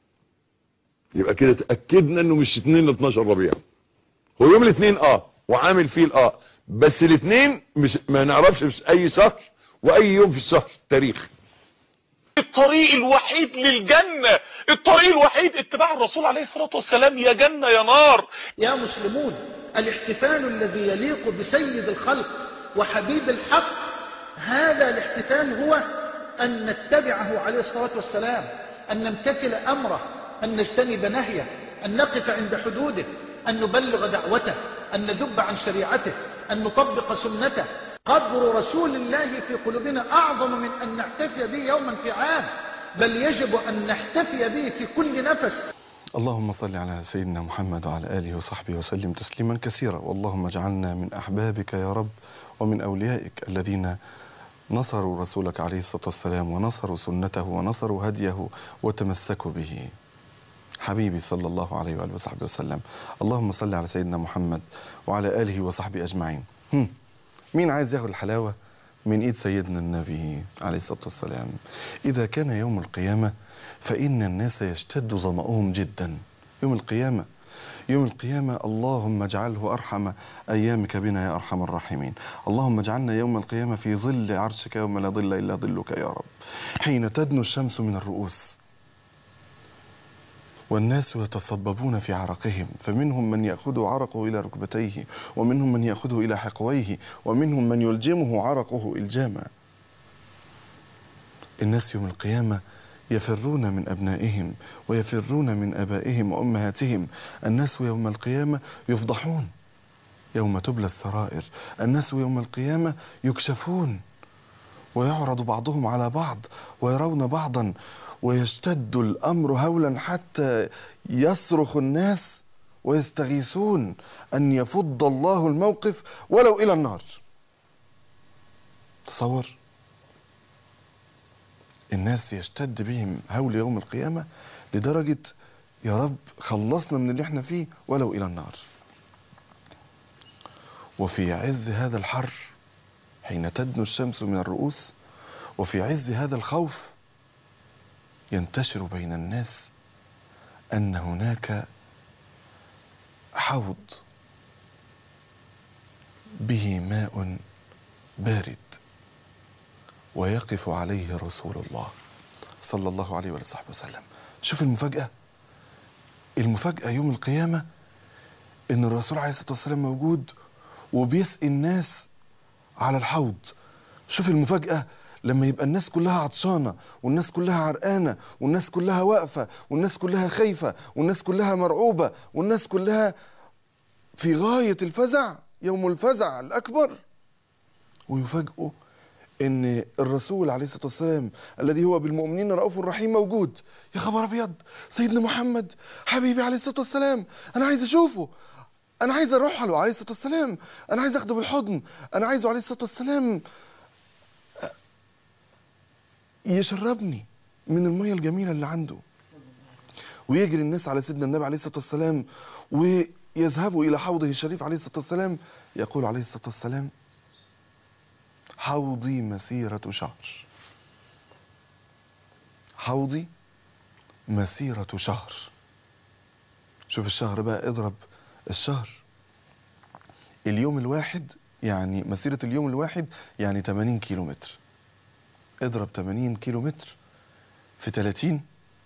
يبقى كده تأكدنا انه مش 2 ل 12 ربيع هو يوم الاثنين اه وعامل فيه الاه بس الاثنين مش ما نعرفش في اي شهر واي يوم في الشهر تاريخ الطريق الوحيد للجنة الطريق الوحيد اتباع الرسول عليه الصلاة والسلام يا جنة يا نار يا مسلمون الاحتفال الذي يليق بسيد الخلق وحبيب الحق هذا الاحتفال هو أن نتبعه عليه الصلاة والسلام أن نمتثل أمره أن نجتنب نهيه أن نقف عند حدوده أن نبلغ دعوته أن نذب عن شريعته أن نطبق سنته قدر رسول الله في قلوبنا أعظم من أن نحتفي به يوما في عام بل يجب أن نحتفي به في كل نفس اللهم صل على سيدنا محمد وعلى آله وصحبه وسلم تسليما كثيرا واللهم اجعلنا من أحبابك يا رب ومن أوليائك الذين نصروا رسولك عليه الصلاة والسلام ونصروا سنته ونصروا هديه وتمسكوا به حبيبي صلى الله عليه وآله وصحبه وسلم اللهم صل على سيدنا محمد وعلى آله وصحبه أجمعين هم. مين عايز ياخد الحلاوة من إيد سيدنا النبي عليه الصلاة والسلام إذا كان يوم القيامة فإن الناس يشتد ظمأهم جدا يوم القيامة يوم القيامة اللهم اجعله أرحم أيامك بنا يا أرحم الراحمين اللهم اجعلنا يوم القيامة في ظل عرشك يوم لا ظل إلا ظلك يا رب حين تدنو الشمس من الرؤوس والناس يتصببون في عرقهم فمنهم من يأخذ عرقه إلى ركبتيه ومنهم من يأخذه إلى حقويه ومنهم من يلجمه عرقه إلجاما الناس يوم القيامة يفرون من أبنائهم ويفرون من أبائهم وأمهاتهم الناس يوم القيامة يفضحون يوم تبلى السرائر الناس يوم القيامة يكشفون ويعرض بعضهم على بعض ويرون بعضا ويشتد الامر هولا حتى يصرخ الناس ويستغيثون ان يفض الله الموقف ولو الى النار تصور الناس يشتد بهم هول يوم القيامه لدرجه يا رب خلصنا من اللي احنا فيه ولو الى النار وفي عز هذا الحر حين تدنو الشمس من الرؤوس وفي عز هذا الخوف ينتشر بين الناس ان هناك حوض به ماء بارد ويقف عليه رسول الله صلى الله عليه وآله وصحبه وسلم شوف المفاجأة المفاجأة يوم القيامة إن الرسول عليه الصلاة والسلام موجود وبيسقي الناس على الحوض شوف المفاجأة لما يبقى الناس كلها عطشانة والناس كلها عرقانة والناس كلها واقفة والناس كلها خايفة والناس كلها مرعوبة والناس كلها في غاية الفزع يوم الفزع الأكبر ويفاجئوا ان الرسول عليه الصلاه والسلام الذي هو بالمؤمنين رؤوف رحيم موجود يا خبر ابيض سيدنا محمد حبيبي عليه الصلاه والسلام انا عايز اشوفه انا عايز اروح له عليه الصلاه والسلام انا عايز اخده بالحضن انا عايزه عليه الصلاه والسلام يشربني من الميه الجميله اللي عنده ويجري الناس على سيدنا النبي عليه الصلاه والسلام ويذهبوا الى حوضه الشريف عليه الصلاه والسلام يقول عليه الصلاه والسلام حوضي مسيرة شهر حوضي مسيرة شهر شوف الشهر بقى اضرب الشهر اليوم الواحد يعني مسيرة اليوم الواحد يعني 80 كيلو متر اضرب 80 كيلو متر في 30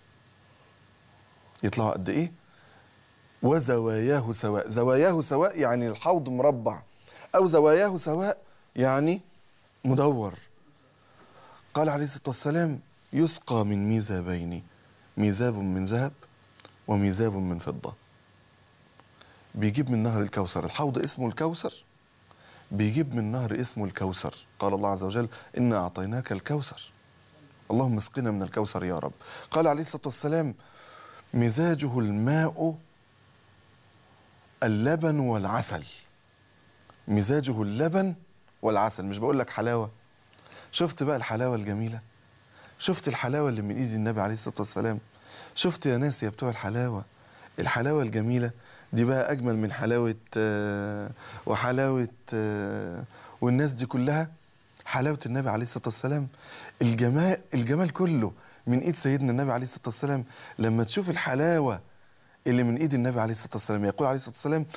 يطلعوا قد ايه وزواياه سواء زواياه سواء يعني الحوض مربع او زواياه سواء يعني مدور قال عليه الصلاة والسلام يسقى من ميزابين ميزاب من ذهب وميزاب من فضة بيجيب من نهر الكوثر الحوض اسمه الكوثر بيجيب من نهر اسمه الكوثر قال الله عز وجل إنا أعطيناك الكوثر اللهم اسقنا من الكوثر يا رب قال عليه الصلاة والسلام مزاجه الماء اللبن والعسل مزاجه اللبن والعسل مش بقول لك حلاوة شفت بقى الحلاوة الجميلة شفت الحلاوة اللي من ايد النبي عليه الصلاة والسلام شفت يا ناس يا بتوع الحلاوة الحلاوة الجميلة دي بقى أجمل من حلاوة آه، وحلاوة آه، والناس دي كلها حلاوة النبي عليه الصلاة والسلام الجمال الجمال كله من ايد سيدنا النبي عليه الصلاة والسلام لما تشوف الحلاوة اللي من ايد النبي عليه الصلاة والسلام يقول عليه الصلاة والسلام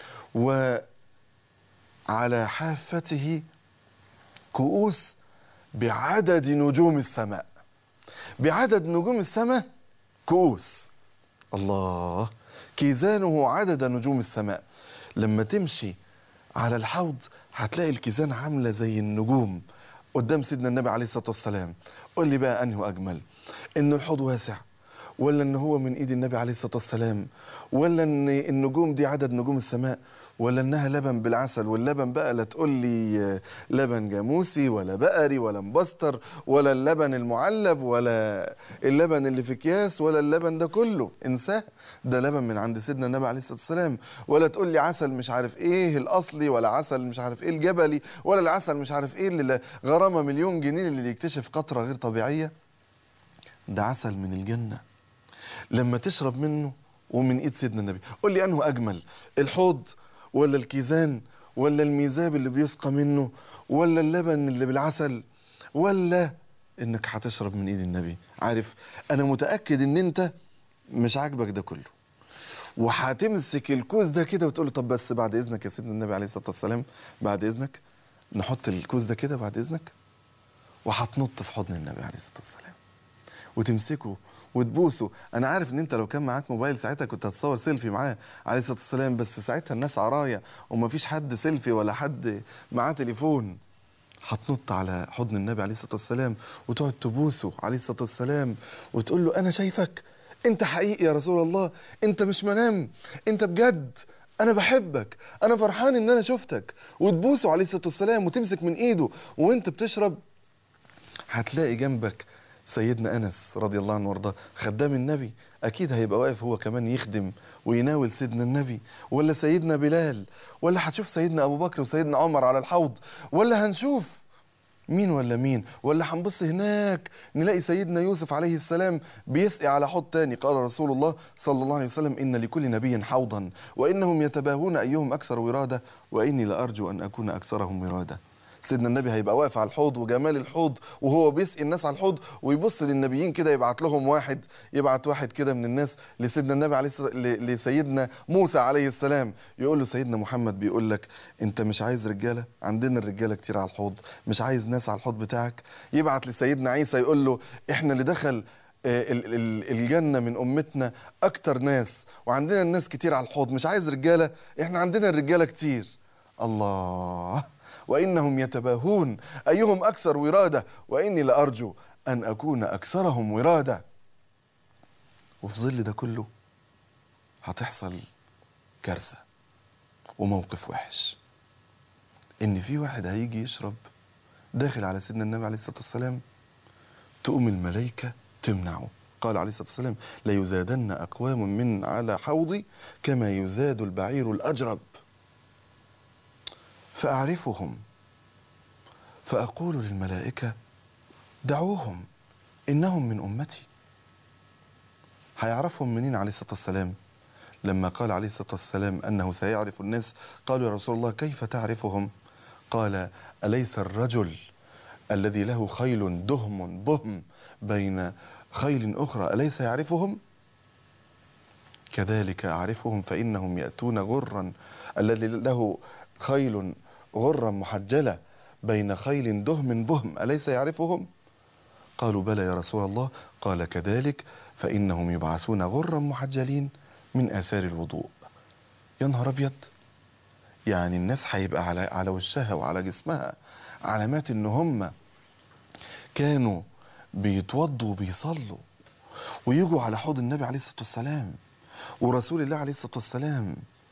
وعلى حافته كؤوس بعدد نجوم السماء بعدد نجوم السماء كؤوس الله كيزانه عدد نجوم السماء لما تمشي على الحوض هتلاقي الكيزان عاملة زي النجوم قدام سيدنا النبي عليه الصلاة والسلام قول لي بقى أنه أجمل إن الحوض واسع ولا إن هو من إيد النبي عليه الصلاة والسلام ولا إن النجوم دي عدد نجوم السماء ولا انها لبن بالعسل واللبن بقى لا تقول لي آه، لبن جاموسي ولا بقري ولا مبستر ولا اللبن المعلب ولا اللبن اللي في اكياس ولا اللبن ده كله انساه ده لبن من عند سيدنا النبي عليه الصلاه والسلام ولا تقول لي عسل مش عارف ايه الاصلي ولا عسل مش عارف ايه الجبلي ولا العسل مش عارف ايه اللي غرامه مليون جنيه اللي يكتشف قطره غير طبيعيه ده عسل من الجنه لما تشرب منه ومن ايد سيدنا النبي قول لي انه اجمل الحوض ولا الكيزان ولا الميزاب اللي بيسقى منه ولا اللبن اللي بالعسل ولا انك هتشرب من ايد النبي عارف انا متاكد ان انت مش عاجبك ده كله وهتمسك الكوز ده كده وتقول له طب بس بعد اذنك يا سيدنا النبي عليه الصلاه والسلام بعد اذنك نحط الكوز ده كده بعد اذنك وهتنط في حضن النبي عليه الصلاه والسلام وتمسكه وتبوسه انا عارف ان انت لو كان معاك موبايل ساعتها كنت هتصور سيلفي معاه عليه الصلاه والسلام بس ساعتها الناس عرايا ومفيش حد سيلفي ولا حد معاه تليفون هتنط على حضن النبي عليه الصلاه والسلام وتقعد تبوسه عليه الصلاه والسلام وتقول له انا شايفك انت حقيقي يا رسول الله انت مش منام انت بجد انا بحبك انا فرحان ان انا شفتك وتبوسه عليه الصلاه والسلام وتمسك من ايده وانت بتشرب هتلاقي جنبك سيدنا انس رضي الله عنه وارضاه خدام النبي اكيد هيبقى واقف هو كمان يخدم ويناول سيدنا النبي ولا سيدنا بلال ولا هتشوف سيدنا ابو بكر وسيدنا عمر على الحوض ولا هنشوف مين ولا مين ولا هنبص هناك نلاقي سيدنا يوسف عليه السلام بيسقي على حوض تاني قال رسول الله صلى الله عليه وسلم إن لكل نبي حوضا وإنهم يتباهون أيهم أكثر ورادة وإني لأرجو أن أكون أكثرهم ورادة سيدنا النبي هيبقى واقف على الحوض وجمال الحوض وهو بيسقي الناس على الحوض ويبص للنبيين كده يبعت لهم واحد يبعت واحد كده من الناس لسيدنا النبي عليه الصلاة ل- لسيدنا موسى عليه السلام يقول له سيدنا محمد بيقول لك انت مش عايز رجاله عندنا الرجاله كتير على الحوض مش عايز ناس على الحوض بتاعك يبعت لسيدنا عيسى يقول له احنا اللي دخل آه، ال- ال- الجنة من أمتنا أكتر ناس وعندنا الناس كتير على الحوض مش عايز رجالة إحنا عندنا الرجالة كتير الله وإنهم يتباهون أيهم أكثر ورادة وإني لأرجو أن أكون أكثرهم ورادة وفي ظل ده كله هتحصل كارثة وموقف وحش إن في واحد هيجي يشرب داخل على سيدنا النبي عليه الصلاة والسلام تقوم الملائكة تمنعه قال عليه الصلاة والسلام ليزادن أقوام من على حوضي كما يزاد البعير الأجرب فأعرفهم فأقول للملائكة دعوهم إنهم من أمتي هيعرفهم منين عليه الصلاة والسلام لما قال عليه الصلاة والسلام أنه سيعرف الناس قالوا يا رسول الله كيف تعرفهم قال أليس الرجل الذي له خيل دهم بهم بين خيل أخرى أليس يعرفهم كذلك أعرفهم فإنهم يأتون غرا الذي له خيل غرا محجلة بين خيل دهم بهم أليس يعرفهم قالوا بلى يا رسول الله قال كذلك فإنهم يبعثون غرا محجلين من آثار الوضوء يا نهار أبيض يعني الناس هيبقى على على وشها وعلى جسمها علامات ان هم كانوا بيتوضوا وبيصلوا ويجوا على حوض النبي عليه الصلاه والسلام ورسول الله عليه الصلاه والسلام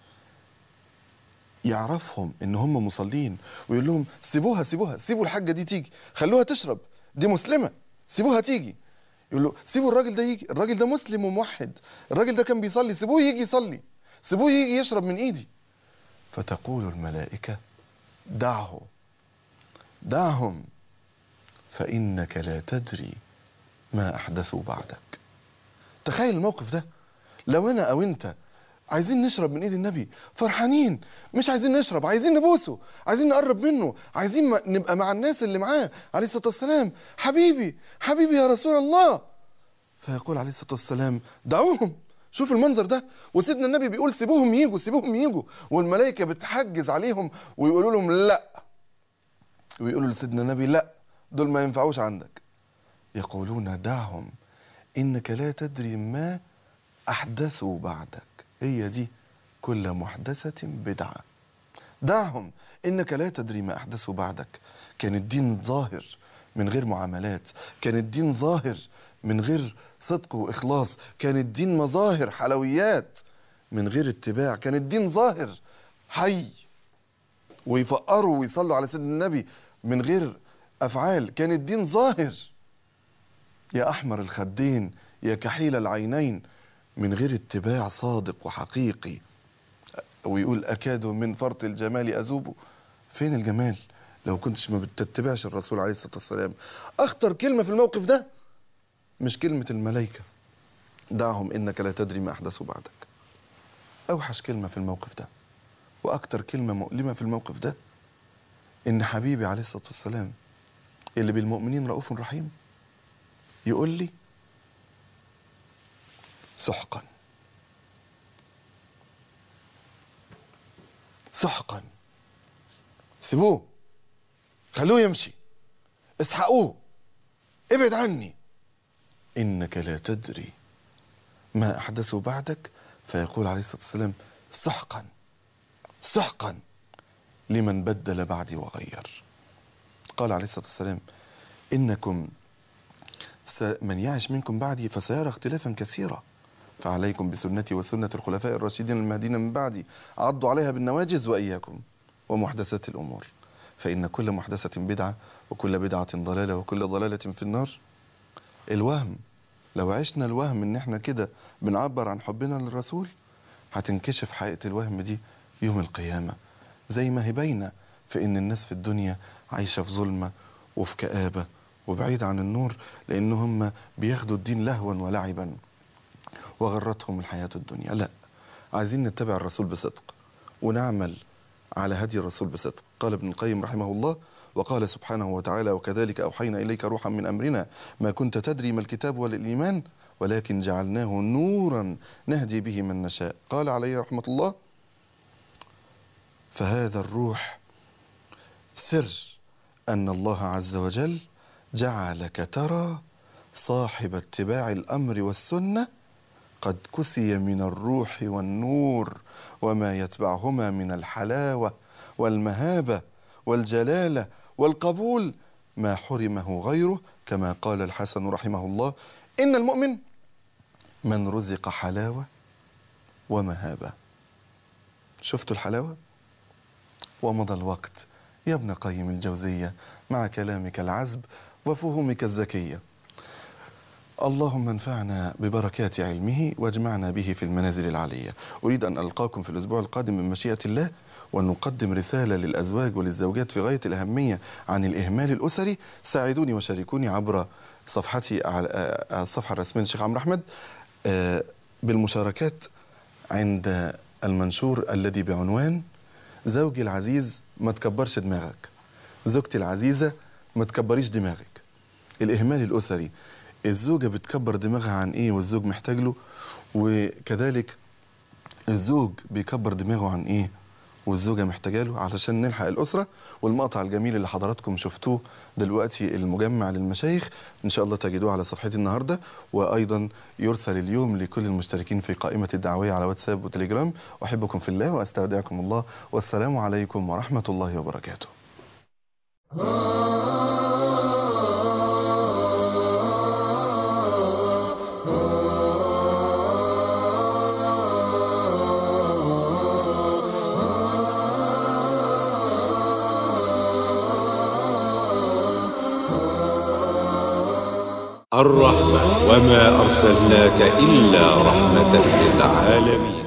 يعرفهم ان هم مصلين ويقول لهم سيبوها سيبوها سيبوا الحاجه دي تيجي خلوها تشرب دي مسلمه سيبوها تيجي يقول له سيبوا الراجل ده يجي الراجل ده مسلم وموحد الراجل ده كان بيصلي سيبوه يجي يصلي سيبوه يجي يشرب من ايدي فتقول الملائكه دعه دعهم فانك لا تدري ما احدثوا بعدك تخيل الموقف ده لو انا او انت عايزين نشرب من ايد النبي فرحانين مش عايزين نشرب عايزين نبوسه عايزين نقرب منه عايزين م- نبقى مع الناس اللي معاه عليه الصلاه والسلام حبيبي حبيبي يا رسول الله فيقول عليه الصلاه والسلام دعوهم شوف المنظر ده وسيدنا النبي بيقول سيبوهم يجوا سيبوهم يجوا والملائكه بتحجز عليهم ويقولوا لهم لا ويقولوا لسيدنا النبي لا دول ما ينفعوش عندك يقولون دعهم انك لا تدري ما احدثوا بعدك هي دي كل محدثه بدعه دعهم انك لا تدري ما احدثوا بعدك كان الدين ظاهر من غير معاملات كان الدين ظاهر من غير صدق واخلاص كان الدين مظاهر حلويات من غير اتباع كان الدين ظاهر حي ويفقروا ويصلوا على سيدنا النبي من غير افعال كان الدين ظاهر يا احمر الخدين يا كحيل العينين من غير اتباع صادق وحقيقي ويقول اكاد من فرط الجمال اذوب فين الجمال لو كنتش ما بتتبعش الرسول عليه الصلاه والسلام اخطر كلمه في الموقف ده مش كلمه الملائكه دعهم انك لا تدري ما احدثوا بعدك اوحش كلمه في الموقف ده واكتر كلمه مؤلمه في الموقف ده ان حبيبي عليه الصلاه والسلام اللي بالمؤمنين رؤوف رحيم يقول لي سحقا سحقا سيبوه خلوه يمشي اسحقوه ابعد عني انك لا تدري ما احدثوا بعدك فيقول عليه الصلاه والسلام سحقا سحقا لمن بدل بعدي وغير قال عليه الصلاه والسلام انكم س- من يعش منكم بعدي فسيرى اختلافا كثيرا فعليكم بسنتي وسنة الخلفاء الراشدين المهديين من بعدي عضوا عليها بالنواجذ وإياكم ومحدثات الأمور فإن كل محدثة بدعة وكل بدعة ضلالة وكل ضلالة في النار الوهم لو عشنا الوهم إن إحنا كده بنعبر عن حبنا للرسول هتنكشف حقيقة الوهم دي يوم القيامة زي ما هي باينة في إن الناس في الدنيا عايشة في ظلمة وفي كآبة وبعيد عن النور لأن هم بياخدوا الدين لهوا ولعبا وغرتهم الحياة الدنيا لا عايزين نتبع الرسول بصدق ونعمل على هدي الرسول بصدق قال ابن القيم رحمه الله وقال سبحانه وتعالى وكذلك أوحينا إليك روحا من أمرنا ما كنت تدري ما الكتاب ولا الإيمان ولكن جعلناه نورا نهدي به من نشاء قال عليه رحمة الله فهذا الروح سر أن الله عز وجل جعلك ترى صاحب اتباع الأمر والسنة قد كسي من الروح والنور وما يتبعهما من الحلاوة والمهابة والجلالة والقبول ما حرمه غيره كما قال الحسن رحمه الله إن المؤمن من رزق حلاوة ومهابة شفتوا الحلاوة؟ ومضى الوقت يا ابن قيم الجوزية مع كلامك العذب وفهومك الذكية اللهم انفعنا ببركات علمه واجمعنا به في المنازل العالية أريد أن ألقاكم في الأسبوع القادم من مشيئة الله ونقدم رسالة للأزواج وللزوجات في غاية الأهمية عن الإهمال الأسري ساعدوني وشاركوني عبر صفحتي على آه، الصفحة الرسمية للشيخ عمرو أحمد آه، بالمشاركات عند المنشور الذي بعنوان زوجي العزيز ما تكبرش دماغك زوجتي العزيزة ما تكبريش دماغك الإهمال الأسري الزوجة بتكبر دماغها عن إيه والزوج محتاج له وكذلك الزوج بيكبر دماغه عن إيه والزوجة محتاجة له علشان نلحق الأسرة والمقطع الجميل اللي حضراتكم شفتوه دلوقتي المجمع للمشايخ إن شاء الله تجدوه على صفحتي النهاردة وأيضا يرسل اليوم لكل المشتركين في قائمة الدعوية على واتساب وتليجرام أحبكم في الله وأستودعكم الله والسلام عليكم ورحمة الله وبركاته الرحمة وما أرسلناك إلا رحمة للعالمين